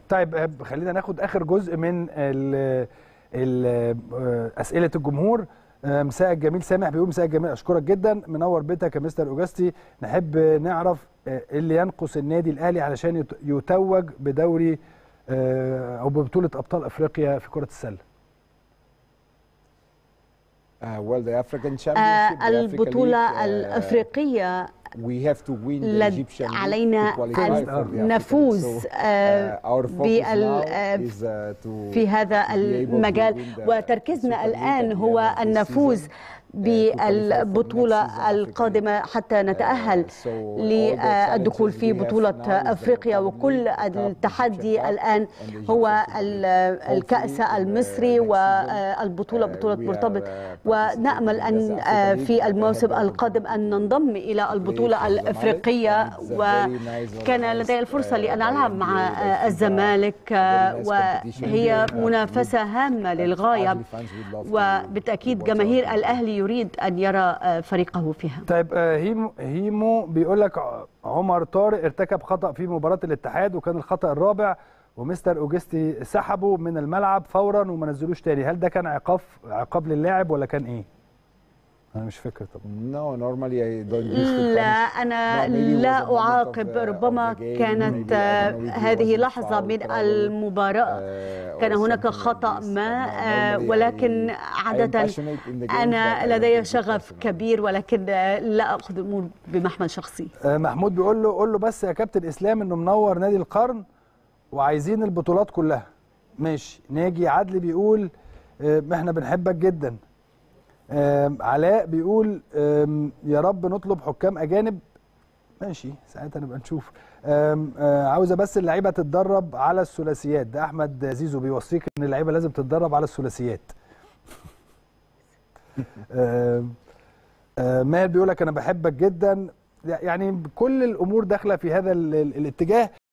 طيب آه، خلينا ناخد اخر جزء من ال ال اسئله الجمهور آه، مساء الجميل سامح بيقول مساء الجميل اشكرك جدا منور بيتك يا مستر اوجاستي نحب نعرف آه، إيه اللي ينقص النادي الاهلي علشان يت- يتوج بدوري آه، او ببطوله ابطال افريقيا في كره السله Uh, well, the African آه، Championship, the Africa البطولة League, uh, الأفريقية we have to win the لد- Egyptian league علينا to qualify أن for the African league. نفوز So, آه، uh, our focus بال- now آه، is, uh, to في هذا be able to المجال win the وتركيزنا Super League الآن at the هو end of أن this نفوز season, uh, to qualify for next season بالبطولة African القادمة حتى نتأهل Uh, so all the للدخول challenges في we have بطولة now is the أفريقيا Cup وكل League, the Cup, التحدي Egyptian Cup, الآن and the هو Egyptian Super ال- League. الكأس Hopefully, in the المصري next season, والبطولة uh, بطولة we are, مرتبط uh, ونأمل participating in أن the African آه، League في and الموسم ahead of the القادم أن ننضم إلى البطولة for the Zamalek. الأفريقية And it's a very nice وكان organized, لدي الفرصة uh, لأن by ألعب NBA, مع by آه، FIBA, الزمالك آه، very nice competition. وهي Uh, منافسة هامة that للغاية Ahly fans would love to- وبالتأكيد to watch جماهير our الأهلي يريد أن يرى آه، فريقه فيها طيب آه، هيمو هيمو بيقول لك ع- عمر طارق ارتكب خطا في مباراه الاتحاد وكان الخطا الرابع ومستر اوجستي سحبه من الملعب فورا وما نزلوش تاني هل ده كان عقاب عقاب للاعب ولا كان ايه انا مش فاكر طبعا No, normally I don't used to لا punish. أنا No, maybe it was a لا moment of, أعاقب uh, ربما of the game. كانت Maybe, I آه، don't know, it هذه wasn't لحظة foul من trouble, المباراة uh, كان or هناك something like خطأ this. ما But no, آه، normally ولكن I- I am عادة passionate in the game, but I أنا don't لدي take it شغف personally. كبير ولكن آه، لا أخذ الأمور بمحمل شخصي آه، محمود بيقول له قول له بس يا كابتن اسلام انه منور نادي القرن وعايزين البطولات كلها ماشي ناجي عدلي بيقول آه، احنا بنحبك جدا آم، علاء بيقول آم، يا رب نطلب حكام اجانب ماشي ساعتها نبقى نشوف آم، آه، عاوزه بس اللعيبه تتدرب على الثلاثيات ده احمد زيزو بيوصيك ان اللعيبه لازم تتدرب على الثلاثيات آم، آه، ماهر بيقول لك انا بحبك جدا يعني كل الامور داخله في هذا ال- ال- الاتجاه